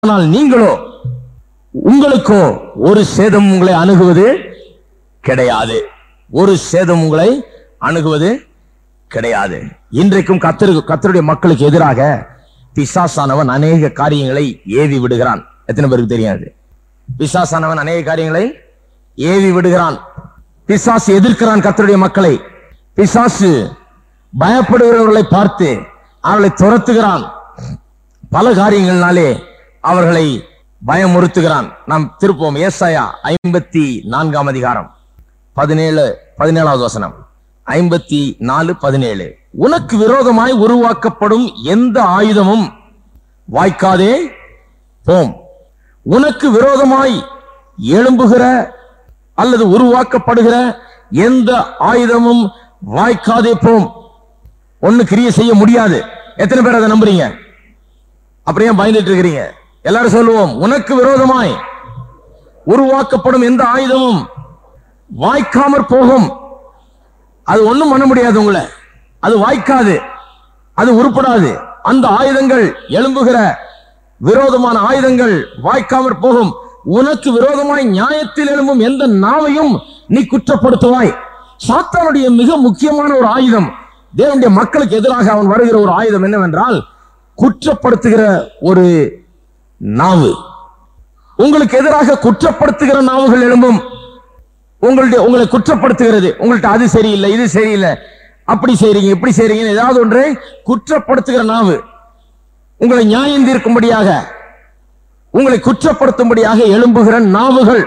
ஆனால் நீங்களோ உங்களுக்கோ ஒரு சேதம் உங்களை அணுகுவது கிடையாது ஒரு சேதம் உங்களை அணுகுவது கிடையாது இன்றைக்கும் கத்தரு கத்தருடைய மக்களுக்கு எதிராக பிசாசானவன் அநேக காரியங்களை ஏவி விடுகிறான் எத்தனை பேருக்கு தெரியாது பிசாசானவன் அநேக காரியங்களை ஏவி விடுகிறான் பிசாசு எதிர்க்கிறான் கத்தருடைய மக்களை பிசாசு பயப்படுகிறவர்களை பார்த்து அவர்களை துரத்துகிறான் பல காரியங்கள்னாலே அவர்களை பயமுறுத்துகிறான் நாம் திருப்போம் ஏசாயா ஐம்பத்தி நான்காம் அதிகாரம் பதினேழு பதினேழாவது வசனம் ஐம்பத்தி நாலு பதினேழு உனக்கு விரோதமாய் உருவாக்கப்படும் எந்த ஆயுதமும் வாய்க்காதே போம் உனக்கு விரோதமாய் எழும்புகிற அல்லது உருவாக்கப்படுகிற எந்த ஆயுதமும் வாய்க்காதே போம் ஒண்ணு கிரியை செய்ய முடியாது எத்தனை பேர் அதை நம்புறீங்க அப்படியே பயந்துட்டு இருக்கிறீங்க எல்லாரும் சொல்லுவோம் உனக்கு விரோதமாய் உருவாக்கப்படும் எந்த ஆயுதமும் வாய்க்காமற் போகும் அது ஒண்ணும் பண்ண முடியாது உங்களை அது வாய்க்காது அது உருப்படாது அந்த ஆயுதங்கள் எழும்புகிற விரோதமான ஆயுதங்கள் வாய்க்காமற் போகும் உனக்கு விரோதமாய் நியாயத்தில் எழும்பும் எந்த நாவையும் நீ குற்றப்படுத்துவாய் சாத்தானுடைய மிக முக்கியமான ஒரு ஆயுதம் தேவனுடைய மக்களுக்கு எதிராக அவன் வருகிற ஒரு ஆயுதம் என்னவென்றால் குற்றப்படுத்துகிற ஒரு நாவு உங்களுக்கு எதிராக குற்றப்படுத்துகிற நாவுகள் எழும்பும் உங்களுடைய உங்களை குற்றப்படுத்துகிறது உங்கள்ட்ட அது சரியில்லை இது சரியில்லை அப்படி செய்றீங்க இப்படி செய்றீங்க ஏதாவது ஒன்றை குற்றப்படுத்துகிற நாவு உங்களை நியாயம் தீர்க்கும்படியாக உங்களை குற்றப்படுத்தும்படியாக எழும்புகிற நாவுகள்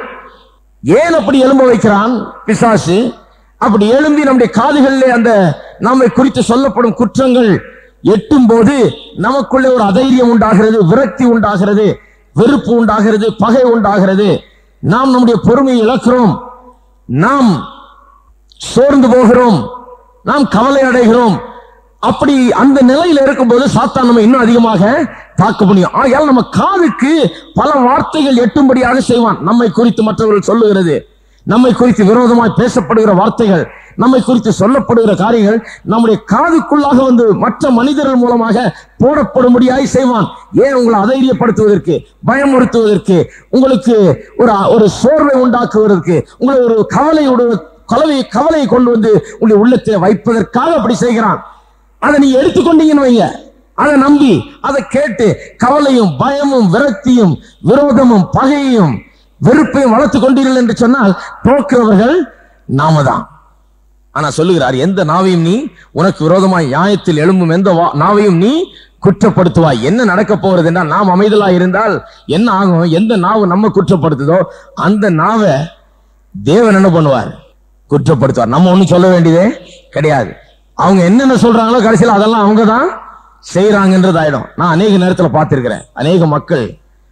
ஏன் அப்படி எழும்ப வைக்கிறான் பிசாசு அப்படி எழும்பி நம்முடைய காதுகளிலே அந்த நம்மை குறித்து சொல்லப்படும் குற்றங்கள் எட்டும் போது நமக்குள்ளே ஒரு அதைரியம் உண்டாகிறது விரக்தி உண்டாகிறது வெறுப்பு உண்டாகிறது பகை உண்டாகிறது நாம் நம்முடைய பொறுமையை இழக்கிறோம் நாம் சோர்ந்து போகிறோம் நாம் கவலை அடைகிறோம் அப்படி அந்த நிலையில இருக்கும்போது சாத்தான் நம்ம இன்னும் அதிகமாக தாக்க முடியும் ஆகையால் நம்ம காதுக்கு பல வார்த்தைகள் எட்டும்படியாக செய்வான் நம்மை குறித்து மற்றவர்கள் சொல்லுகிறது நம்மை குறித்து விரோதமாய் பேசப்படுகிற வார்த்தைகள் நம்மை குறித்து சொல்லப்படுகிற காரியங்கள் நம்முடைய காதுக்குள்ளாக வந்து மற்ற மனிதர்கள் மூலமாக போடப்படும்படியாய் செய்வான் ஏன் உங்களை அதைரியப்படுத்துவதற்கு பயமுறுத்துவதற்கு உங்களுக்கு ஒரு ஒரு சோர்வை உண்டாக்குவதற்கு உங்களை ஒரு கவலையோடு கவலை கவலையை கொண்டு வந்து உங்களுடைய உள்ளத்தை வைப்பதற்காக அப்படி செய்கிறான் அதை நீ எடுத்துக்கொண்டீங்கன்னு வைங்க அதை நம்பி அதை கேட்டு கவலையும் பயமும் விரக்தியும் விரோதமும் பகையையும் வெறுப்பையும் வளர்த்து கொண்டீர்கள் என்று சொன்னால் தோக்கிறவர்கள் நாம தான் ஆனா சொல்லுகிறார் எந்த நாவையும் நீ உனக்கு விரோதமாய் நியாயத்தில் எழும்பும் எந்த வா- நாவையும் நீ குற்றப்படுத்துவாய் என்ன நடக்க போறது என்றால் நாம் அமைதலா இருந்தால் என்ன ஆகும் எந்த நாவு நம்ம குற்றப்படுத்துதோ அந்த நாவை தேவன் என்ன பண்ணுவார் குற்றப்படுத்துவார் நம்ம ஒண்ணும் சொல்ல வேண்டியதே கிடையாது அவங்க என்னென்ன சொல்றாங்களோ கடைசியில் அதெல்லாம் அவங்க தான் செய்யறாங்கன்றது ஆயிடும் நான் அநேக நேரத்துல பார்த்திருக்கிறேன் அநேக மக்கள்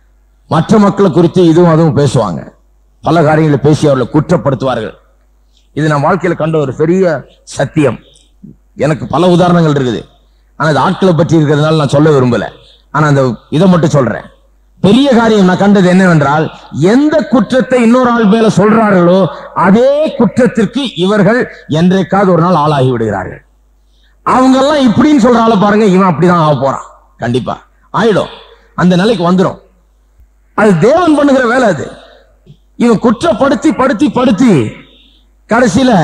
மற்ற மக்களை குறித்து இதுவும் அதுவும் பேசுவாங்க பல காரியங்களை பேசி அவர்களை குற்றப்படுத்துவார்கள் இது நான் வாழ்க்கையில கண்ட ஒரு பெரிய சத்தியம் எனக்கு பல உதாரணங்கள் இருக்குது ஆனா அது ஆட்களை பற்றி இருக்கிறதுனால நான் சொல்ல விரும்பல ஆனா அந்த இதை மட்டும் சொல்றேன் பெரிய காரியம் நான் கண்டது என்னவென்றால் எந்த குற்றத்தை இன்னொரு ஆள் மேல சொல்றார்களோ அதே குற்றத்திற்கு இவர்கள் என்றைக்காவது ஒரு நாள் ஆளாகி விடுகிறார்கள் அவங்க எல்லாம் இப்படின்னு சொல்ற ஆளை பாருங்க இவன் அப்படிதான் ஆக போறான் கண்டிப்பா ஆயிடும் அந்த நிலைக்கு வந்துடும் அது தேவன் பண்ணுகிற வேலை அது இவன் குற்றப்படுத்தி படுத்தி படுத்தி கடைசியில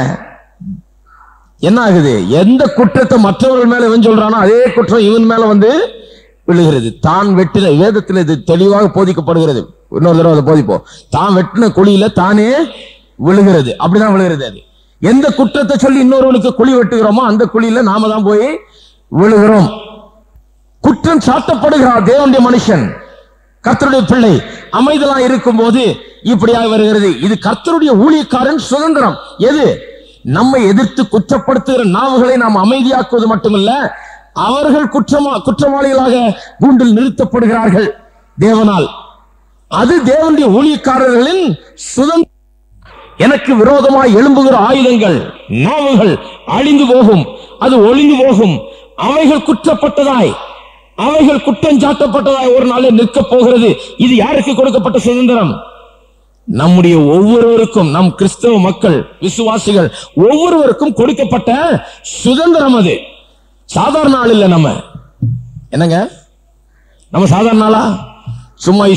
என்ன ஆகுது எந்த குற்றத்தை மற்றவர்கள் மேல இவன் சொல்றானோ அதே குற்றம் இவன் மேல வந்து விழுகிறது தான் வெட்டின வேதத்தில் இது தெளிவாக போதிக்கப்படுகிறது இன்னொரு தடவை அதை போதிப்போம் தான் வெட்டின குழியில தானே விழுகிறது அப்படிதான் விழுகிறது அது எந்த குற்றத்தை சொல்லி இன்னொருவனுக்கு குழி வெட்டுகிறோமோ அந்த குழியில நாம தான் போய் விழுகிறோம் குற்றம் சாட்டப்படுகிறார் தேவனுடைய மனுஷன் கர்த்தருடைய பிள்ளை அமைதலா இருக்கும் போது இப்படியாக வருகிறது இது கர்த்தருடைய ஊழியக்காரன் சுதந்திரம் எது நம்மை எதிர்த்து குற்றப்படுத்துகிற நாவுகளை நாம் அமைதியாக்குவது மட்டுமல்ல அவர்கள் குற்றமா குற்றவாளிகளாக கூண்டில் நிறுத்தப்படுகிறார்கள் தேவனால் அது தேவனுடைய ஊழியக்காரர்களின் சுதந்திரம் எனக்கு விரோதமாய் எழும்புகிற ஆயுதங்கள் நாவுகள் அழிந்து போகும் அது ஒளிந்து போகும் அவைகள் குற்றப்பட்டதாய் அவைகள் குற்றஞ்சாட்டப்பட்டதாய் ஒரு நாளில் நிற்கப் போகிறது இது யாருக்கு கொடுக்கப்பட்ட சுதந்திரம் நம்முடைய ஒவ்வொருவருக்கும் நம் கிறிஸ்தவ மக்கள் விசுவாசிகள் ஒவ்வொருவருக்கும் கொடுக்கப்பட்ட சுதந்திரம் அது சாதாரண ஆள் இல்ல நம்ம என்னங்க நம்ம சாதாரண ஆளா சும்மா